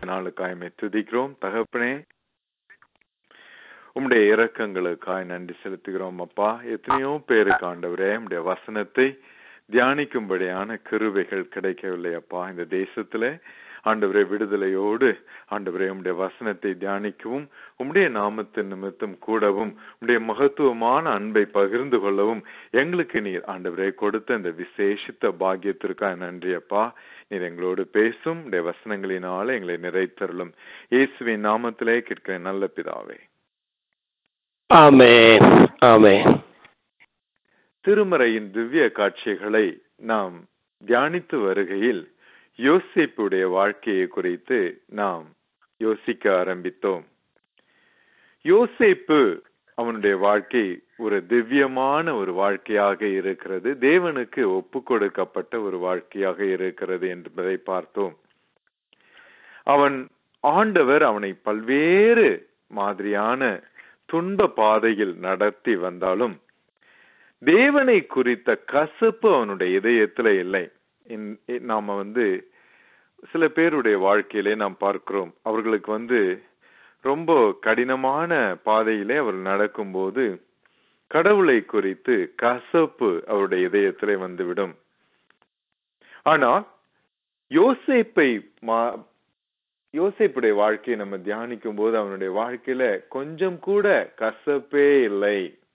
நாளுக்காய்மை துதிக்கிறோம் தகப்பனே உம்முடைய இரக்கங்களுக்காய் நன்றி செலுத்துகிறோம் அப்பா எத்தனையோ பேருக்கு ஆண்டவரே உம்முடைய வசனத்தை தியானிக்கும்படியான கிருபைகள் கிடைக்கவில்லை அப்பா இந்த தேசத்துல ஆண்டவரே விடுதலையோடு ஆண்டவரே உம்முடைய வசனத்தை தியானிக்கவும் உம்முடைய நாமத்தின் நிமித்தம் கூடவும் உம்முடைய மகத்துவமான அன்பை பகிர்ந்து கொள்ளவும் எங்களுக்கு நீர் ஆண்டவரே கொடுத்த இந்த விசேஷித்த பாக்கியத்திற்காக நன்றி அப்பா நீர் எங்களோடு பேசும் உடைய வசனங்களினால எங்களை நிறைத்தருளும் இயேசுவின் நாமத்திலே கேட்கிற நல்ல பிதாவே ஆமென் ஆமென் திருமறையின் திவ்ய காட்சிகளை நாம் தியானித்து வருகையில் யோசிப்புடைய வாழ்க்கையை குறித்து நாம் யோசிக்க ஆரம்பித்தோம் யோசேப்பு அவனுடைய வாழ்க்கை ஒரு திவ்யமான ஒரு வாழ்க்கையாக இருக்கிறது தேவனுக்கு ஒப்பு கொடுக்கப்பட்ட ஒரு வாழ்க்கையாக இருக்கிறது என்பதை பார்த்தோம் அவன் ஆண்டவர் அவனை பல்வேறு மாதிரியான துன்ப பாதையில் நடத்தி வந்தாலும் தேவனை குறித்த கசப்பு அவனுடைய இதயத்துல இல்லை இன்- நாம வந்து சில பேருடைய வாழ்க்கையிலே நாம் பார்க்கிறோம் அவர்களுக்கு வந்து ரொம்ப கடினமான பாதையிலே அவர் நடக்கும்போது கடவுளை குறித்து கசப்பு அவருடைய இதயத்திலே வந்துவிடும் ஆனால் யோசேப்பை மா- யோசேப்புடைய வாழ்க்கையை நம்ம தியானிக்கும் போது அவனுடைய வாழ்க்கையில கொஞ்சம் கூட கசப்பே இல்லை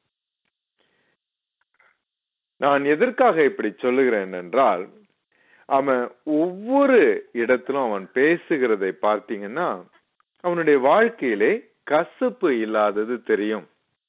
நான் எதற்காக இப்படி சொல்லுகிறேன் என்றால் அவன் ஒவ்வொரு இடத்திலும் அவன் பேசுகிறதை பார்த்தீங்கன்னா அவனுடைய வாழ்க்கையிலே கசப்பு இல்லாதது தெரியும்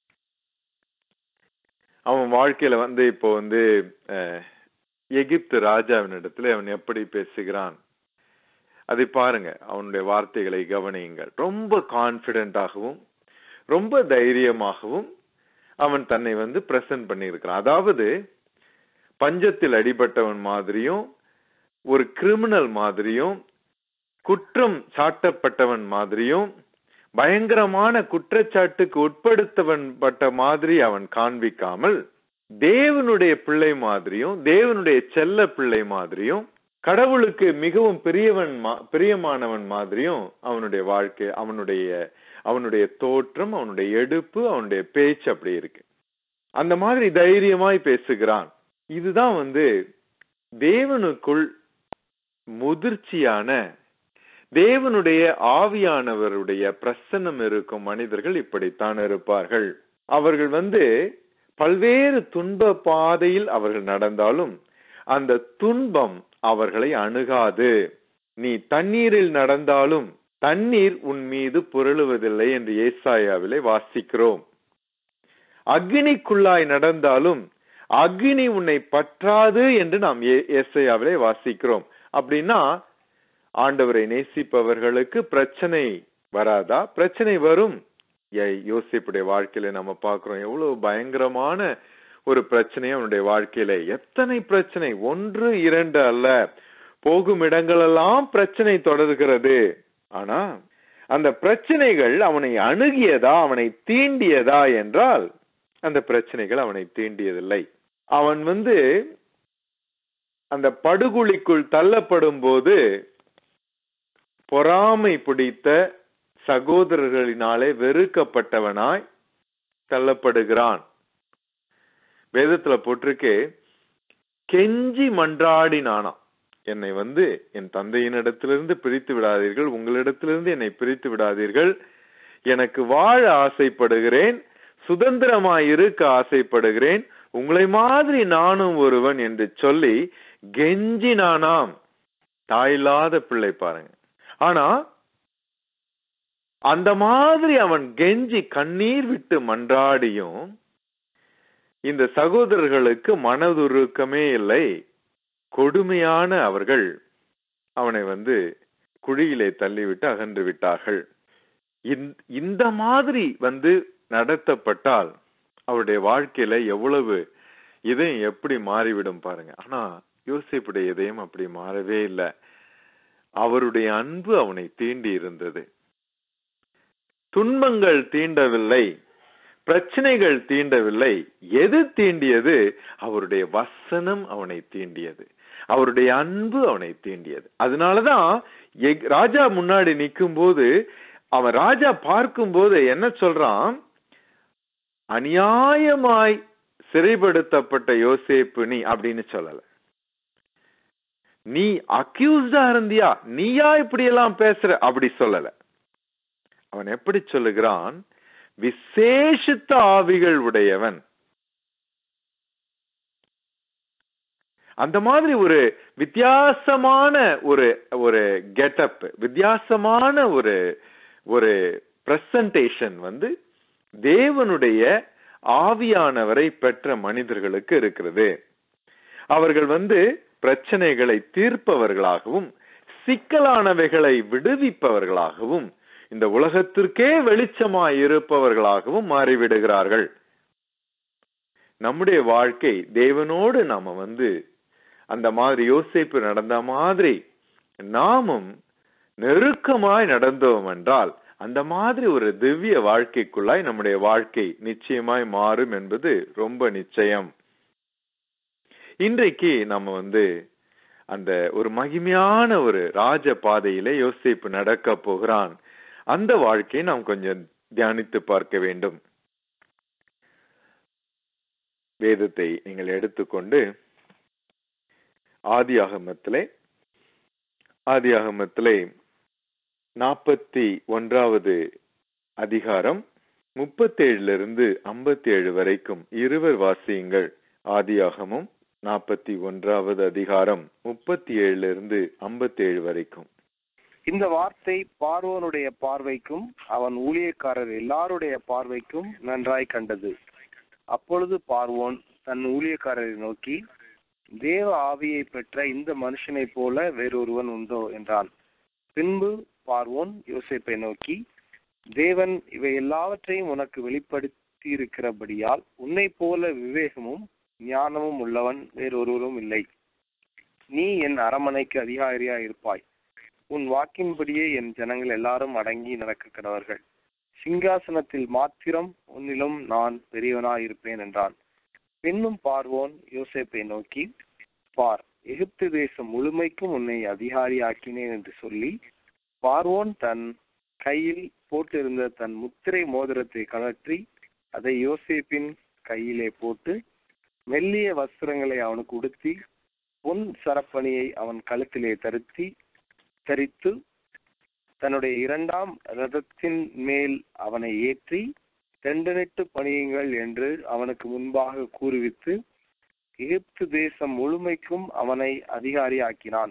அவன் வாழ்க்கையில வந்து இப்போ வந்து அஹ், எகிப்து ராஜாவினிடத்துல அவன் எப்படி பேசுகிறான் அதை பாருங்க அவனுடைய வார்த்தைகளை கவனியுங்கள் ரொம்ப கான்பிடென்டாகவும் ரொம்ப தைரியமாகவும் அவன் தன்னை வந்து பிரசன்ட் பண்ணியிருக்கிறான் அதாவது பஞ்சத்தில் அடிபட்டவன் மாதிரியும் ஒரு கிரிமினல் மாதிரியும் குற்றம் சாட்டப்பட்டவன் மாதிரியும் பயங்கரமான குற்றச்சாட்டுக்கு உட்படுத்தவன் பட்ட மாதிரி அவன் காண்பிக்காமல் தேவனுடைய பிள்ளை மாதிரியும் தேவனுடைய செல்ல பிள்ளை மாதிரியும் கடவுளுக்கு மிகவும் பெரியவன் மா- பிரியமானவன் மாதிரியும் அவனுடைய வாழ்க்கை அவனுடைய அவனுடைய தோற்றம் அவனுடைய எடுப்பு அவனுடைய பேச்சு அப்படி இருக்கு அந்த மாதிரி தைரியமாய் பேசுகிறான் இதுதான் வந்து தேவனுக்குள் முதிர்ச்சியான தேவனுடைய ஆவியானவருடைய பிரசன்னம் இருக்கும் மனிதர்கள் இப்படித்தான் இருப்பார்கள் அவர்கள் வந்து பல்வேறு துன்ப பாதையில் அவர்கள் நடந்தாலும் அந்த துன்பம் அவர்களை அணுகாது நீ தண்ணீரில் நடந்தாலும் தண்ணீர் உன் மீது புரளுவதில்லை என்று ஏசாயாவிலே வாசிக்கிறோம் அக்னிக்குள்ளாய் நடந்தாலும் அக்னி உன்னை பற்றாது என்று நாம் ஏ- ஏசாயாவிலே வாசிக்கிறோம் அப்படின்னா ஆண்டவரை நேசிப்பவர்களுக்கு பிரச்சனை வராதா பிரச்சனை வரும் ஏ- யோசேப்புடைய வாழ்க்கையில நம்ம பார்க்கிறோம் எவ்வளவு பயங்கரமான ஒரு பிரச்சனை அவனுடைய வாழ்க்கையில எத்தனை பிரச்சனை ஒன்று இரண்டு அல்ல போகும் இடங்களெல்லாம் பிரச்சனை தொடர்கிறது ஆனா அந்த பிரச்சனைகள் அவனை அணுகியதா அவனை தீண்டியதா என்றால் அந்த பிரச்சனைகள் அவனை தீண்டியதில்லை அவன் வந்து அந்த படுகுழிக்குள் தள்ளப்படும் போது பொறாமை பிடித்த சகோதரர்களினாலே வெறுக்கப்பட்டவனாய் தள்ளப்படுகிறான் வேதத்துல போட்டிருக்கு கெஞ்சி மன்றாடினானாம் என்னை வந்து என் தந்தையினிடத்திலிருந்து பிரித்து விடாதீர்கள் உங்களிடத்திலிருந்து என்னை பிரித்து விடாதீர்கள் எனக்கு வாழ ஆசைப்படுகிறேன் சுதந்திரமாய் இருக்க ஆசைப்படுகிறேன் உங்களை மாதிரி நானும் ஒருவன் என்று சொல்லி கெஞ்சினானாம் தாயில்லாத பிள்ளை பாருங்க ஆனா அந்த மாதிரி அவன் கெஞ்சி கண்ணீர் விட்டு மன்றாடியும் இந்த சகோதரர்களுக்கு மனதுருக்கமே இல்லை கொடுமையான அவர்கள் அவனை வந்து குழியிலே தள்ளிவிட்டு அகன்று விட்டார்கள் இந்த- இந்த மாதிரி வந்து நடத்தப்பட்டால் அவருடைய வாழ்க்கையில எவ்வளவு இதயம் எப்படி மாறிவிடும் பாருங்க ஆனா யோசிப்புடைய இதயம் அப்படி மாறவே இல்லை அவருடைய அன்பு அவனை தீண்டி இருந்தது துன்பங்கள் தீண்டவில்லை பிரச்சனைகள் தீண்டவில்லை எது தீண்டியது அவருடைய வசனம் அவனை தீண்டியது அவருடைய அன்பு அவனை தீண்டியது அதனாலதான் எக்- ராஜா முன்னாடி நிக்கும் போது அவன் ராஜா பார்க்கும்போது என்ன சொல்றான் அநியாயமாய் சிறைப்படுத்தப்பட்ட யோசேப்பு நீ அப்படின்னு சொல்லல நீ அக்யூஸ்டா இருந்தியா நீயா இப்படி எல்லாம் பேசுற அப்படி சொல்லல அவன் எப்படி சொல்லுகிறான் விசேஷித்த ஆவிகள் உடையவன் அந்த மாதிரி ஒரு வித்தியாசமான ஒரு ஒரு கெட்டப் வித்தியாசமான ஒரு ஒரு பிரசன்டேஷன் வந்து தேவனுடைய ஆவியானவரை பெற்ற மனிதர்களுக்கு இருக்கிறது அவர்கள் வந்து பிரச்சனைகளை தீர்ப்பவர்களாகவும் சிக்கலானவைகளை விடுவிப்பவர்களாகவும் இந்த உலகத்திற்கே வெளிச்சமாய் இருப்பவர்களாகவும் மாறிவிடுகிறார்கள் நம்முடைய வாழ்க்கை தேவனோடு நாம வந்து அந்த மாதிரி யோசிப்பு நடந்த மாதிரி நாமும் நெருக்கமாய் நடந்தோம் என்றால் அந்த மாதிரி ஒரு திவ்ய வாழ்க்கைக்குள்ளாய் நம்முடைய வாழ்க்கை நிச்சயமாய் மாறும் என்பது ரொம்ப நிச்சயம் இன்றைக்கு நம்ம வந்து அந்த ஒரு மகிமையான ஒரு ராஜ பாதையிலே யோசிப்பு நடக்க போகிறான் அந்த வாழ்க்கையை நாம் கொஞ்சம் தியானித்து பார்க்க வேண்டும் வேதத்தை நீங்கள் எடுத்துக்கொண்டு ஆதியாகமத்திலே ஆதியாகமத்திலே நாற்பத்தி ஒன்றாவது அதிகாரம் முப்பத்தேழுல இருந்து ஐம்பத்தி ஏழு வரைக்கும் இருவர் வாசியுங்கள் ஆதியாகமும் நாற்பத்தி ஒன்றாவது அதிகாரம் முப்பத்தி ஏழுல இருந்து ஐம்பத்தி ஏழு வரைக்கும் இந்த வார்த்தை பார்வோனுடைய பார்வைக்கும் அவன் ஊழியக்காரர் எல்லாருடைய பார்வைக்கும் நன்றாய் கண்டது அப்பொழுது பார்வோன் தன் ஊழியக்காரரை நோக்கி தேவ ஆவியை பெற்ற இந்த மனுஷனைப் போல வேறொருவன் உண்டோ என்றான் பின்பு பார்வோன் யோசேப்பை நோக்கி தேவன் இவை எல்லாவற்றையும் உனக்கு வெளிப்படுத்தி இருக்கிறபடியால் உன்னை போல விவேகமும் ஞானமும் உள்ளவன் வேறொருவரும் இல்லை நீ என் அரமனைக்கு அதிகாரியா இருப்பாய் உன் வாக்கின்படியே என் ஜனங்கள் எல்லாரும் அடங்கி நடக்க கடவர்கள் சிங்காசனத்தில் மாத்திரம் உன்னிலும் நான் பெரியவனாய் இருப்பேன் என்றான் பின்னும் பார்வோன் யோசேப்பை நோக்கி பார் எகிப்து தேசம் முழுமைக்கும் உன்னை அதிகாரியாக்கினேன் என்று சொல்லி பார்வோன் தன் கையில் போட்டிருந்த தன் முத்திரை மோதிரத்தை கழற்றி அதை யோசேப்பின் கையிலே போட்டு மெல்லிய வஸ்திரங்களை அவனுக்கு உடுத்தி பொன் சரப்பணியை அவன் கழுத்திலே தருத்தி தரித்து தன்னுடைய இரண்டாம் ரதத்தின் மேல் அவனை ஏற்றி தெண்டனிட்டு பணியுங்கள் என்று அவனுக்கு முன்பாக கூறுவித்து எகிப்து தேசம் முழுமைக்கும் அவனை அதிகாரியாக்கினான்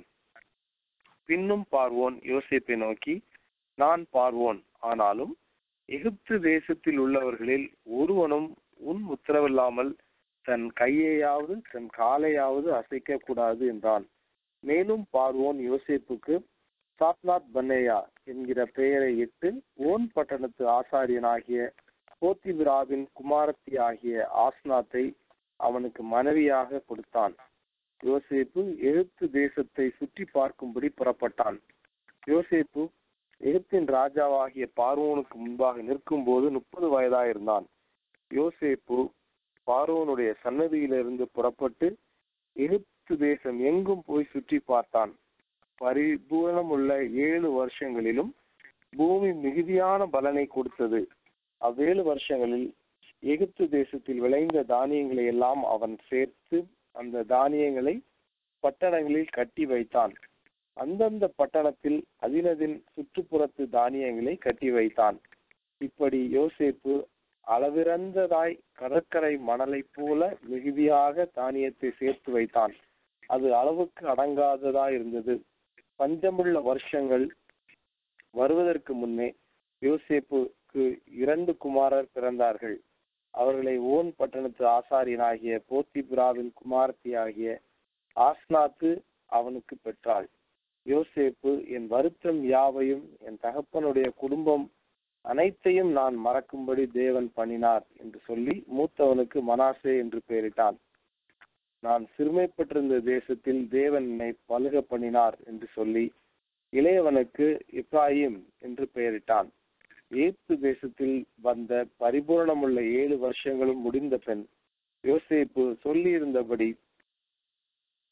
பின்னும் பார்வோன் யோசேப்பை நோக்கி நான் பார்வோன் ஆனாலும் எகிப்து தேசத்தில் உள்ளவர்களில் ஒருவனும் உன் உத்தரவில்லாமல் தன் கையையாவது தன் காலையாவது அசைக்க கூடாது என்றான் மேலும் பார்வோன் யோசேப்புக்கு சாத்நாத் பன்னேயா என்கிற பெயரை இட்டு ஓன் பட்டணத்து ஆசாரியனாகிய போத்திபிராவின் குமாரத்தி ஆகிய ஆஸ்நாத்தை அவனுக்கு மனைவியாக கொடுத்தான் யோசேப்பு எகிப்து தேசத்தை சுற்றி பார்க்கும்படி புறப்பட்டான் யோசேப்பு எகிப்தின் ராஜாவாகிய பார்வோனுக்கு முன்பாக நிற்கும் போது முப்பது வயதாயிருந்தான் யோசேப்பு பார்வோனுடைய சன்னதியிலிருந்து புறப்பட்டு எகிப்து தேசம் எங்கும் போய் சுற்றி பார்த்தான் பரிபூரணமுள்ள ஏழு வருஷங்களிலும் பூமி மிகுதியான பலனை கொடுத்தது அவ்வேழு வருஷங்களில் எகிப்து தேசத்தில் விளைந்த தானியங்களை எல்லாம் அவன் சேர்த்து அந்த தானியங்களை பட்டணங்களில் கட்டி வைத்தான் அந்தந்த பட்டணத்தில் அதினதின் சுற்றுப்புறத்து தானியங்களை கட்டி வைத்தான் இப்படி யோசேப்பு அளவிறந்ததாய் கடற்கரை மணலைப் போல மிகுதியாக தானியத்தை சேர்த்து வைத்தான் அது அளவுக்கு அடங்காததாய் இருந்தது பஞ்சமுள்ள வருஷங்கள் வருவதற்கு முன்னே யோசேப்புக்கு இரண்டு குமாரர் பிறந்தார்கள் அவர்களை ஓன் பட்டணத்து ஆசாரியனாகிய போத்திபுராவின் குமாரத்தி ஆகிய ஆஸ்நாத்து அவனுக்கு பெற்றாள் யோசேப்பு என் வருத்தம் யாவையும் என் தகப்பனுடைய குடும்பம் அனைத்தையும் நான் மறக்கும்படி தேவன் பண்ணினார் என்று சொல்லி மூத்தவனுக்கு மனாசே என்று பெயரிட்டான் நான் சிறுமைப்பட்டிருந்த தேசத்தில் தேவன் என்னை பழுக பண்ணினார் என்று சொல்லி இளையவனுக்கு இப்ராஹிம் என்று பெயரிட்டான் ஏப்து தேசத்தில் வந்த பரிபூரணமுள்ள ஏழு வருஷங்களும் முடிந்த பெண் யோசேப்பு சொல்லியிருந்தபடி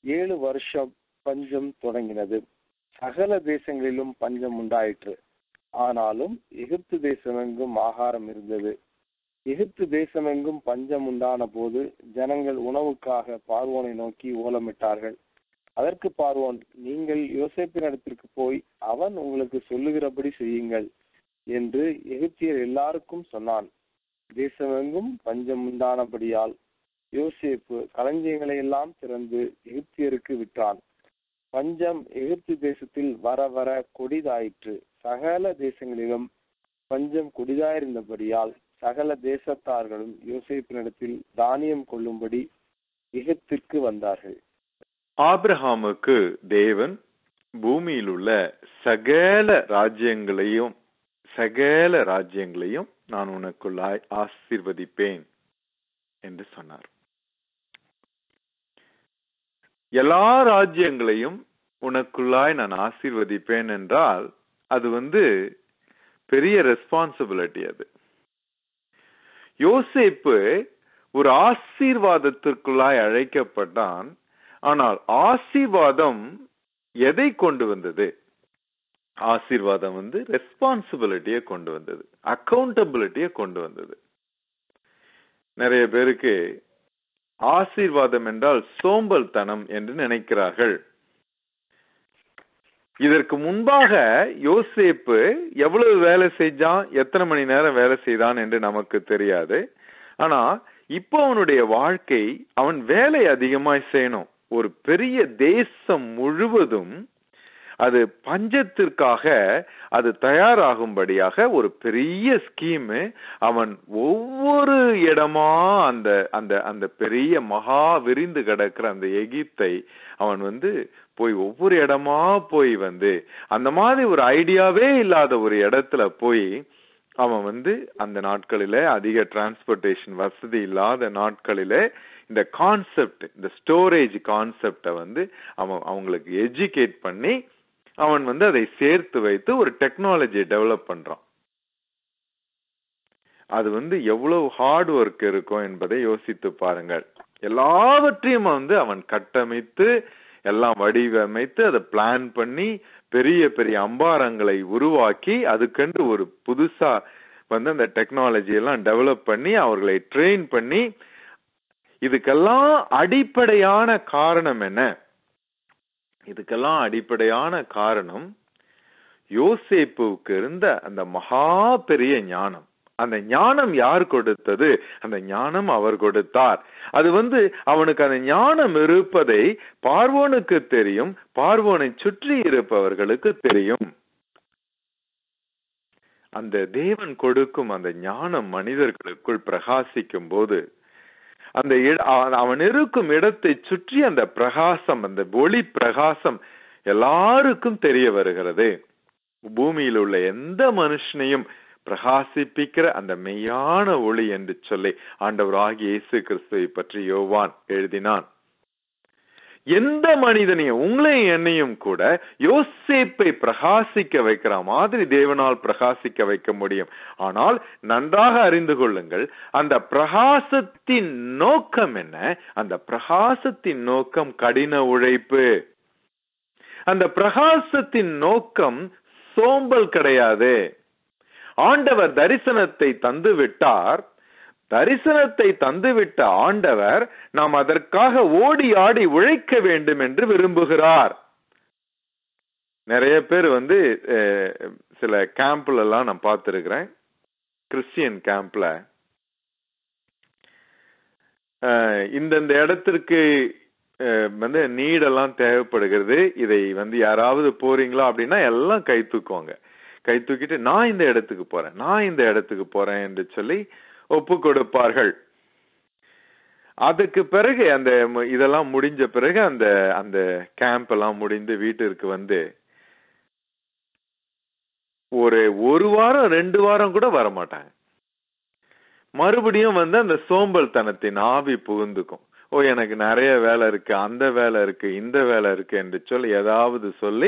ஏழு வருஷம் பஞ்சம் தொடங்கினது சகல தேசங்களிலும் பஞ்சம் உண்டாயிற்று ஆனாலும் எகிப்து தேசமெங்கும் ஆகாரம் இருந்தது எகிப்து தேசமெங்கும் பஞ்சம் உண்டான போது ஜனங்கள் உணவுக்காக பார்வோனை நோக்கி ஓலமிட்டார்கள் அதற்கு பார்வோன் நீங்கள் யோசேப்பினிடத்திற்கு போய் அவன் உங்களுக்கு சொல்லுகிறபடி செய்யுங்கள் என்று எகிப்தியர் எல்லாருக்கும் சொன்னான் தேசமெங்கும் பஞ்சம் உண்டானபடியால் யோசேப்பு களஞ்சியங்களை எல்லாம் திறந்து எகிப்தியருக்கு விட்டான் பஞ்சம் எகிப்து தேசத்தில் வர வர கொடிதாயிற்று சகல தேசங்களிலும் பஞ்சம் கொடிதாயிருந்தபடியால் சகல தேசத்தார்களும் யோசேப்பினிடத்தில் தானியம் கொள்ளும்படி எகிப்திற்கு வந்தார்கள் ஆபிரஹாமுக்கு தேவன் பூமியில் உள்ள சகல ராஜ்யங்களையும் சகல ராஜ்யங்களையும் நான் உனக்குள்ளாய் ஆசீர்வதிப்பேன் என்று சொன்னார் எல்லா ராஜ்யங்களையும் உனக்குள்ளாய் நான் ஆசீர்வதிப்பேன் என்றால் அது வந்து பெரிய ரெஸ்பான்சிபிலிட்டி அது யோசேப்பு ஒரு ஆசீர்வாதத்திற்குள்ளாய் அழைக்கப்பட்டான் ஆனால் ஆசீர்வாதம் எதை கொண்டு வந்தது ஆசீர்வாதம் வந்து ரெஸ்பான்சிபிலிட்டியை கொண்டு வந்தது அக்கௌண்டபிலிட்டியை கொண்டு வந்தது நிறைய பேருக்கு ஆசீர்வாதம் என்றால் சோம்பல் தனம் என்று நினைக்கிறார்கள் இதற்கு முன்பாக யோசேப்பு எவ்வளவு வேலை செஞ்சான் எத்தனை மணி நேரம் வேலை செய்தான் என்று நமக்கு தெரியாது ஆனா இப்போ அவனுடைய வாழ்க்கை அவன் வேலை அதிகமாய் செய்யணும் ஒரு பெரிய தேசம் முழுவதும் அது பஞ்சத்திற்காக அது தயாராகும்படியாக ஒரு பெரிய ஸ்கீம் அவன் ஒவ்வொரு இடமா அந்த அந்த அந்த பெரிய மகா விரிந்து கிடக்கிற அந்த எகிப்தை அவன் வந்து போய் ஒவ்வொரு இடமா போய் வந்து அந்த மாதிரி ஒரு ஐடியாவே இல்லாத ஒரு இடத்துல போய் அவன் வந்து அந்த நாட்களில அதிக டிரான்ஸ்போர்டேஷன் வசதி இல்லாத நாட்களில இந்த கான்செப்ட் இந்த ஸ்டோரேஜ் கான்செப்டை வந்து அவன் அவங்களுக்கு எஜுகேட் பண்ணி அவன் வந்து அதை சேர்த்து வைத்து ஒரு டெக்னாலஜியை டெவலப் பண்றான் அது வந்து எவ்வளவு ஹார்ட் ஒர்க் இருக்கும் என்பதை யோசித்து பாருங்கள் எல்லாவற்றையும் வந்து அவன் கட்டமைத்து எல்லாம் வடிவமைத்து அதை பிளான் பண்ணி பெரிய பெரிய அம்பாரங்களை உருவாக்கி அதுக்கென்று ஒரு புதுசா வந்து அந்த டெக்னாலஜி எல்லாம் டெவலப் பண்ணி அவர்களை ட்ரெயின் பண்ணி இதுக்கெல்லாம் அடிப்படையான காரணம் என்ன இதுக்கெல்லாம் அடிப்படையான காரணம் யோசேப்புவுக்கு இருந்த அந்த மகா பெரிய ஞானம் அந்த ஞானம் யார் கொடுத்தது அந்த ஞானம் அவர் கொடுத்தார் அது வந்து அவனுக்கு அந்த ஞானம் இருப்பதை பார்வோனுக்கு தெரியும் பார்வோனை சுற்றி இருப்பவர்களுக்கு தெரியும் அந்த தேவன் கொடுக்கும் அந்த ஞானம் மனிதர்களுக்குள் பிரகாசிக்கும் போது அந்த அவன் இருக்கும் இடத்தை சுற்றி அந்த பிரகாசம் அந்த ஒளி பிரகாசம் எல்லாருக்கும் தெரிய வருகிறது பூமியில் உள்ள எந்த மனுஷனையும் பிரகாசிப்பிக்கிற அந்த மெய்யான ஒளி என்று சொல்லி ஆண்டவராகிய இயேசு கிறிஸ்துவை பற்றி யோவான் எழுதினான் எந்த மனிதனையும் உங்களையும் என்னையும் கூட யோசேப்பை பிரகாசிக்க வைக்கிற மாதிரி தேவனால் பிரகாசிக்க வைக்க முடியும் ஆனால் நன்றாக அறிந்து கொள்ளுங்கள் அந்த பிரகாசத்தின் நோக்கம் என்ன அந்த பிரகாசத்தின் நோக்கம் கடின உழைப்பு அந்த பிரகாசத்தின் நோக்கம் சோம்பல் கிடையாது ஆண்டவர் தரிசனத்தை தந்து விட்டார் தரிசனத்தை தந்துவிட்ட ஆண்டவர் நாம் அதற்காக ஓடி ஆடி உழைக்க வேண்டும் என்று விரும்புகிறார் நிறைய பேர் வந்து சில கேம்ப்ல எல்லாம் நான் பார்த்திருக்கிறேன் கிறிஸ்டியன் கேம்ப்ல இந்தந்த இடத்திற்கு வந்து நீடெல்லாம் தேவைப்படுகிறது இதை வந்து யாராவது போறீங்களா அப்படின்னா எல்லாம் கை தூக்குவாங்க கை தூக்கிட்டு நான் இந்த இடத்துக்கு போறேன் நான் இந்த இடத்துக்கு போறேன் என்று சொல்லி ஒப்பு கொடுப்பார்கள் அதுக்கு பிறகு அந்த இதெல்லாம் முடிஞ்ச பிறகு அந்த அந்த கேம்ப் எல்லாம் முடிந்து வீட்டிற்கு வந்து ஒரு ஒரு வாரம் ரெண்டு வாரம் கூட வர மாட்டாங்க மறுபடியும் வந்து அந்த சோம்பல் தனத்தின் ஆவி புகுந்துக்கும் ஓ எனக்கு நிறைய வேலை இருக்கு அந்த வேலை இருக்கு இந்த வேலை இருக்கு என்று சொல்லி ஏதாவது சொல்லி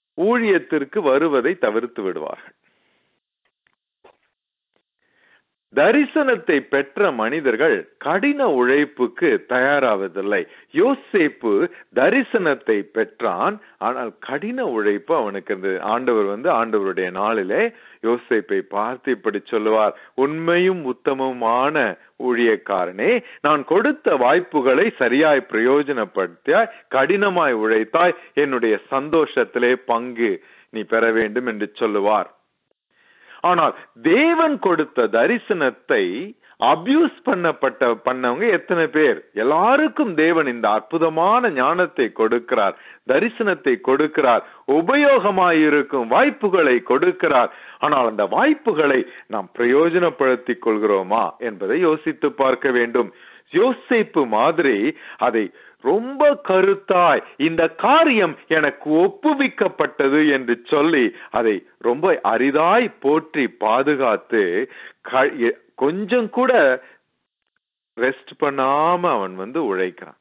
ஊழியத்திற்கு வருவதை தவிர்த்து விடுவார்கள் தரிசனத்தை பெற்ற மனிதர்கள் கடின உழைப்புக்கு தயாராவதில்லை யோசேப்பு தரிசனத்தை பெற்றான் ஆனால் கடின உழைப்பு அவனுக்கு இருந்தது ஆண்டவர் வந்து ஆண்டவருடைய நாளிலே யோசேப்பை பார்த்து இப்படி சொல்லுவார் உண்மையும் உத்தமமான ஊழியக்காரனே நான் கொடுத்த வாய்ப்புகளை சரியாய் பிரயோஜனப்படுத்தியாய் கடினமாய் உழைத்தாய் என்னுடைய சந்தோஷத்திலே பங்கு நீ பெற வேண்டும் என்று சொல்லுவார் ஆனால் தேவன் கொடுத்த தரிசனத்தை அபியூஸ் பண்ணப்பட்ட பண்ணவங்க எத்தனை பேர் எல்லாருக்கும் தேவன் இந்த அற்புதமான ஞானத்தை கொடுக்கிறார் தரிசனத்தை கொடுக்கிறார் உபயோகமாயிருக்கும் வாய்ப்புகளை கொடுக்கிறார் ஆனால் அந்த வாய்ப்புகளை நாம் பிரயோஜனப்படுத்திக் கொள்கிறோமா என்பதை யோசித்து பார்க்க வேண்டும் யோசிப்பு மாதிரி அதை ரொம்ப கருத்தாய் இந்த காரியம் எனக்கு ஒப்புவிக்கப்பட்டது என்று சொல்லி அதை ரொம்ப அரிதாய் போற்றி பாதுகாத்து கொஞ்சம் கூட ரெஸ்ட் பண்ணாம அவன் வந்து உழைக்கிறான்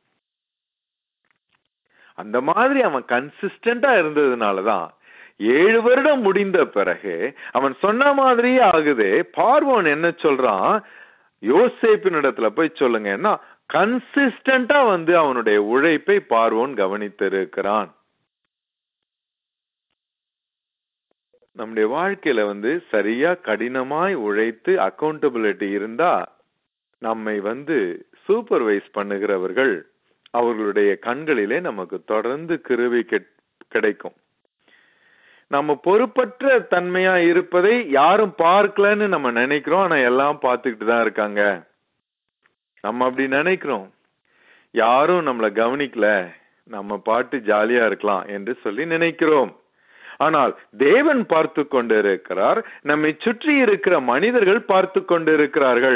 அந்த மாதிரி அவன் கன்சிஸ்டண்டா இருந்ததுனாலதான் ஏழு வருடம் முடிந்த பிறகு அவன் சொன்ன மாதிரியே ஆகுது பார்வோன் என்ன சொல்றான் யோசேப்பின் இடத்துல போய் சொல்லுங்க என்ன கன்சிஸ்டண்டா வந்து அவனுடைய உழைப்பை பார்வோன் கவனித்திருக்கிறான் நம்முடைய வாழ்க்கையில வந்து சரியா கடினமாய் உழைத்து அக்கௌண்டபிலிட்டி இருந்தா நம்மை வந்து சூப்பர்வைஸ் பண்ணுகிறவர்கள் அவர்களுடைய கண்களிலே நமக்கு தொடர்ந்து கிருவி கிடைக்கும் நம்ம பொறுப்பற்ற தன்மையா இருப்பதை யாரும் பார்க்கலன்னு நம்ம நினைக்கிறோம் ஆனா எல்லாம் பார்த்துக்கிட்டு தான் இருக்காங்க நம்ம அப்படி நினைக்கிறோம் யாரும் நம்மள கவனிக்கல நம்ம பாட்டு ஜாலியா இருக்கலாம் என்று சொல்லி நினைக்கிறோம் ஆனால் தேவன் பார்த்து கொண்டிருக்கிறார் நம்மை சுற்றி இருக்கிற மனிதர்கள் பார்த்து கொண்டிருக்கிறார்கள்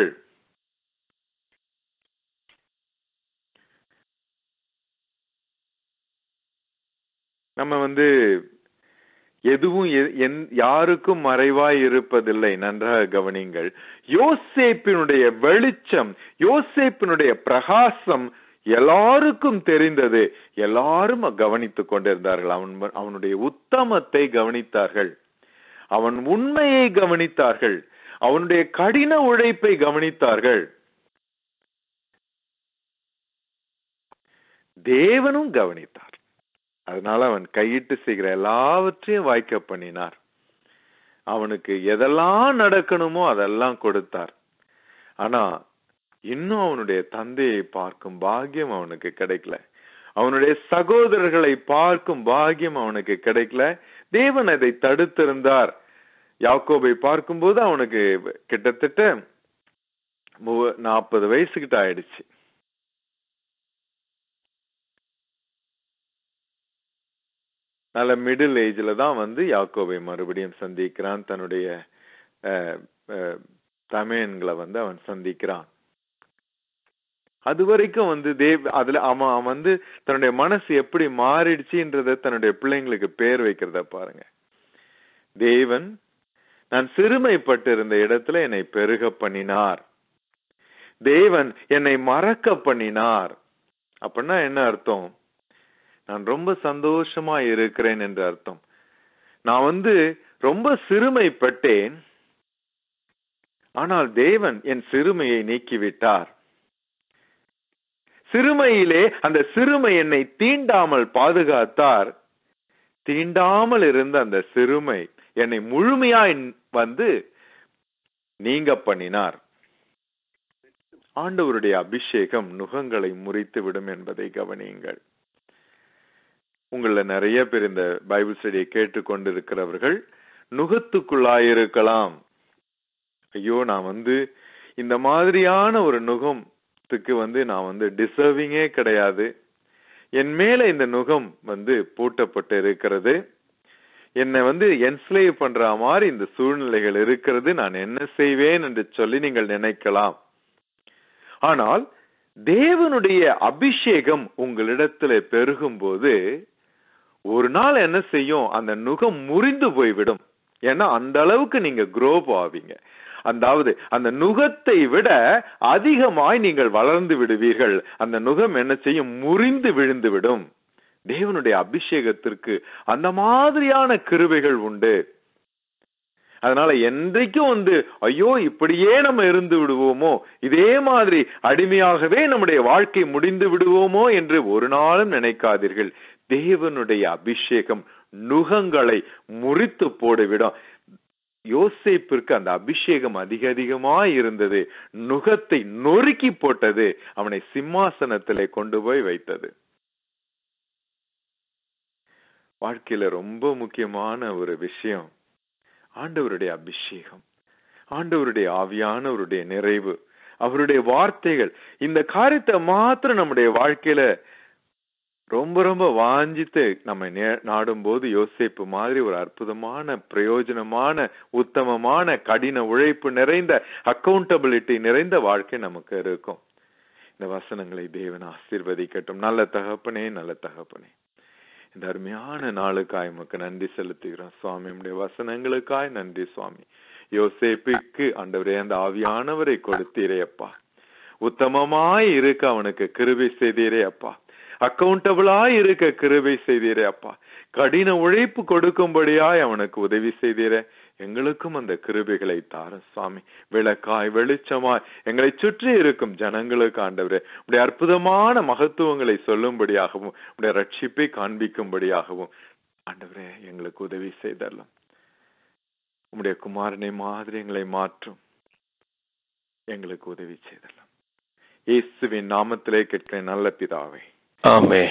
நம்ம வந்து எதுவும் யாருக்கும் மறைவாய் இருப்பதில்லை நன்றாக கவனிங்கள் யோசேப்பினுடைய வெளிச்சம் யோசேப்பினுடைய பிரகாசம் எல்லாருக்கும் தெரிந்தது எல்லாரும் கவனித்துக் கொண்டிருந்தார்கள் அவன் அவனுடைய உத்தமத்தை கவனித்தார்கள் அவன் உண்மையை கவனித்தார்கள் அவனுடைய கடின உழைப்பை கவனித்தார்கள் தேவனும் கவனித்தார் அதனால அவன் கையிட்டு செய்கிற எல்லாவற்றையும் வாய்க்க பண்ணினார் அவனுக்கு எதெல்லாம் நடக்கணுமோ அதெல்லாம் கொடுத்தார் ஆனா இன்னும் அவனுடைய தந்தையை பார்க்கும் பாக்கியம் அவனுக்கு கிடைக்கல அவனுடைய சகோதரர்களை பார்க்கும் பாக்கியம் அவனுக்கு கிடைக்கல தேவன் அதை தடுத்திருந்தார் யாக்கோபை பார்க்கும்போது அவனுக்கு கிட்டத்தட்ட நாற்பது வயசுகிட்ட ஆயிடுச்சு நல்ல மிடில் ஏஜ்ல தான் வந்து யாக்கோபை மறுபடியும் சந்திக்கிறான் தன்னுடைய தமையன்களை வந்து அவன் சந்திக்கிறான் அது வரைக்கும் வந்து தேவ் அதுல அவன் அவன் வந்து தன்னுடைய மனசு எப்படி மாறிடுச்சுன்றத தன்னுடைய பிள்ளைங்களுக்கு பேர் வைக்கிறத பாருங்க தேவன் நான் சிறுமைப்பட்டு இருந்த இடத்துல என்னை பெருக பண்ணினார் தேவன் என்னை மறக்க பண்ணினார் அப்படின்னா என்ன அர்த்தம் நான் ரொம்ப சந்தோஷமா இருக்கிறேன் என்று அர்த்தம் நான் வந்து ரொம்ப சிறுமைப்பட்டேன் ஆனால் தேவன் என் சிறுமையை நீக்கிவிட்டார் சிறுமையிலே அந்த சிறுமை என்னை தீண்டாமல் பாதுகாத்தார் தீண்டாமல் இருந்த அந்த சிறுமை என்னை முழுமையாய் வந்து நீங்க பண்ணினார் ஆண்டவருடைய அபிஷேகம் நுகங்களை முறித்து விடும் என்பதை கவனியுங்கள் உங்கள நிறைய பேர் இந்த பைபிள் ஸ்டடியை கேட்டுக்கொண்டிருக்கிறவர்கள் நுகத்துக்குள்ளாயிருக்கலாம் ஐயோ நான் வந்து இந்த மாதிரியான ஒரு நுகத்துக்கு வந்து நான் வந்து டிசர்விங்கே கிடையாது என் மேல இந்த நுகம் வந்து பூட்டப்பட்டு இருக்கிறது என்னை வந்து என்ஸ்லேவ் பண்ற மாதிரி இந்த சூழ்நிலைகள் இருக்கிறது நான் என்ன செய்வேன் என்று சொல்லி நீங்கள் நினைக்கலாம் ஆனால் தேவனுடைய அபிஷேகம் உங்களிடத்துல பெருகும் போது ஒரு நாள் என்ன செய்யும் அந்த நுகம் முறிந்து போய்விடும் ஏன்னா அந்த அளவுக்கு நீங்க குரோப் ஆவீங்க அதாவது அந்த நுகத்தை விட அதிகமாய் நீங்கள் வளர்ந்து விடுவீர்கள் அந்த நுகம் என்ன செய்யும் முறிந்து விழுந்து விடும் தேவனுடைய அபிஷேகத்திற்கு அந்த மாதிரியான கிருபைகள் உண்டு அதனால என்றைக்கும் வந்து ஐயோ இப்படியே நம்ம இருந்து விடுவோமோ இதே மாதிரி அடிமையாகவே நம்முடைய வாழ்க்கை முடிந்து விடுவோமோ என்று ஒரு நாளும் நினைக்காதீர்கள் தேவனுடைய அபிஷேகம் நுகங்களை முறித்து போடுவிடும் யோசேப்பிற்கு அந்த அபிஷேகம் அதிக அதிகமாய் இருந்தது நுகத்தை நொறுக்கி போட்டது அவனை சிம்மாசனத்திலே கொண்டு போய் வைத்தது வாழ்க்கையில ரொம்ப முக்கியமான ஒரு விஷயம் ஆண்டவருடைய அபிஷேகம் ஆண்டவருடைய ஆவியானவருடைய நிறைவு அவருடைய வார்த்தைகள் இந்த காரியத்தை மாத்திரம் நம்முடைய வாழ்க்கையில ரொம்ப ரொம்ப வாஞ்சித்து நம்ம நே- நாடும்போது யோசிப்பு மாதிரி ஒரு அற்புதமான பிரயோஜனமான உத்தமமான கடின உழைப்பு நிறைந்த அக்கௌண்டபிலிட்டி நிறைந்த வாழ்க்கை நமக்கு இருக்கும் இந்த வசனங்களை தேவன் ஆசீர்வதிக்கட்டும் நல்ல தகப்பனே நல்ல தகப்பனே இந்த அருமையான நாளுக்காய் உமக்கு நன்றி செலுத்துகிறோம் சுவாமி உடைய வசனங்களுக்காய் நன்றி சுவாமி யோசேப்புக்கு ஆண்டவரே அந்த ஆவியானவரை கொடுத்தீரே அப்பா உத்தமமாய் இருக்க அவனுக்கு கிருபை செய்தீரே அப்பா அக்கௌண்டபிளாய் இருக்க கிருபை செய்தீரே அப்பா கடின உழைப்பு கொடுக்கும்படியாய் அவனுக்கு உதவி செய்தீரே எங்களுக்கும் அந்த கிருபைகளை தாரும் சுவாமி விளக்காய் வெளிச்சமாய் எங்களை சுற்றி இருக்கும் ஜனங்களுக்கு ஆண்டவரே உடைய அற்புதமான மகத்துவங்களை சொல்லும்படியாகவும் உடைய ரட்சிப்பை காண்பிக்கும்படியாகவும் ஆண்டவரே எங்களுக்கு உதவி செய்தரலாம் உம்முடைய குமாரனை மாதிரி எங்களை மாற்றும் எங்களுக்கு உதவி செய்தரலாம் இயேசுவின் நாமத்திலே கேட்கிற நல்ல பிதாவே ஆமென்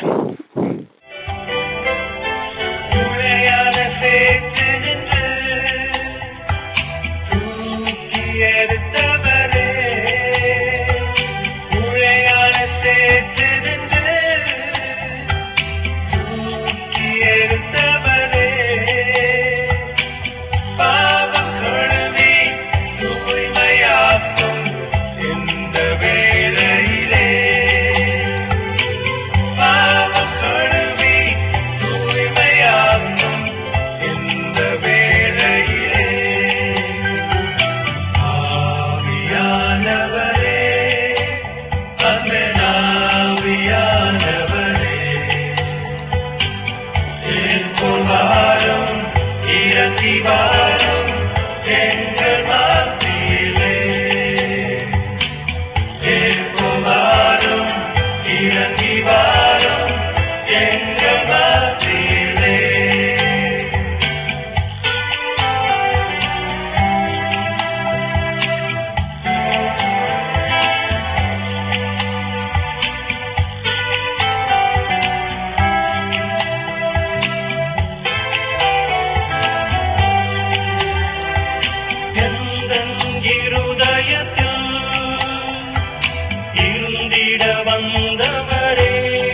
உரையான சேற்று நின்று தூக்கி எடுத்தவரே உரையான சேற்று நின்று தூக்கி எடுத்தவரே பாவம் கழுவி தூய்மையாக்கும் இந்த வேளையிலே பாவம் கழுவி தூய்மையாக்கும் இந்த வேளையிலே ஆவியானவரே அன்பினாவியானவரே ஏற்புவாரும் இறங்கி வாரும் எங்கள் மத்தியிலே ஏற்புவாரும் இறங்கி வாரும் எங்கள் மத்தியிலே எந்தன் இருதயத்தில் இருந்திட வந்தவரே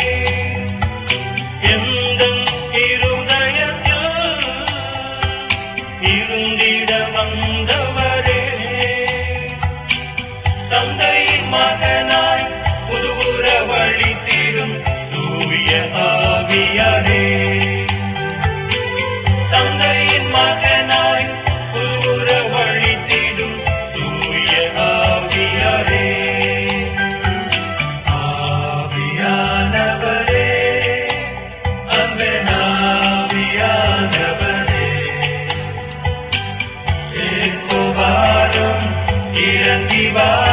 எந்தன் இருதயத்தில் இருந்திட வந்தவரே தந்தையின் மகனாய் புதுபுற வழித்திடும் தூய ஆவியாரே தந்தையின் மகனாய் புதுபுற வழித்திடும் தூய ஆவியாரே ஆவியானவரே அன்பனாவியானவரே ஏற்புவாரும் இறங்கி வாரும்